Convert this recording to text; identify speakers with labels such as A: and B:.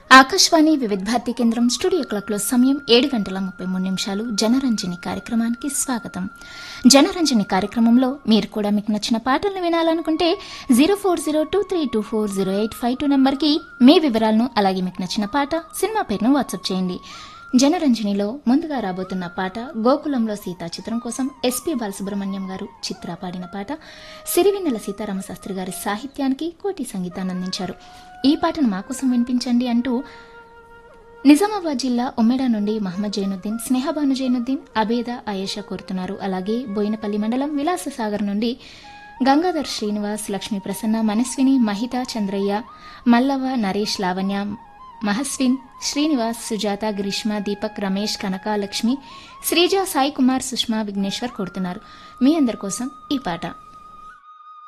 A: ఆకాశవాణి వివిధ భారతి కేంద్రం స్టూడియో క్లాక్లో సమయం ఏడు గంటల ముప్పై మూడు నిమిషాలు జనరంజని కార్యక్రమానికి స్వాగతం జనరంజని కార్యక్రమంలో మీరు కూడా మీకు నచ్చిన పాటలను వినాలనుకుంటే zero four zero two three two four zero eight five two నెంబర్కి మీ వివరాలను అలాగే మీకు నచ్చిన పాట సినిమా పేరును వాట్సాప్ చేయండి జనరంజనిలో ముందుగా రాబోతున్న పాట గోకులంలో సీత చిత్రం కోసం ఎస్పి బాలసుబ్రహ్మణ్యం గారు చిత్ర పాడిన పాట సిరివెన్నెల సీతారామ శాస్త్రి గారి సాహిత్యానికి కోటి సంగీతాన్ని అందించారు ఈ పాటను మా కోసం వినిపించండి అంటూ నిజామాబాద్ జిల్లా ఉమ్మెడ నుండి మహమ్మద్ జైనుద్దీన్ స్నేహబాను జైనుద్దీన్ అబేద ఆయేషా కోరుతున్నారు అలాగే బోయినపల్లి మండలం విలాససాగర్ నుండి గంగాధర్ శ్రీనివాస్ లక్ష్మీ ప్రసన్న మనస్విని మహిత చంద్రయ్య మల్లవ నరేష్ లావణ్య మహస్విన్ శ్రీనివాస్ సుజాత గ్రీష్మ దీపక్ రమేష్ కనక లక్ష్మి శ్రీజ సాయి కుమార్ సుష్మా విఘ్నేశ్వర్ కోరుతున్నారు మీ అందరి కోసం ఈ పాట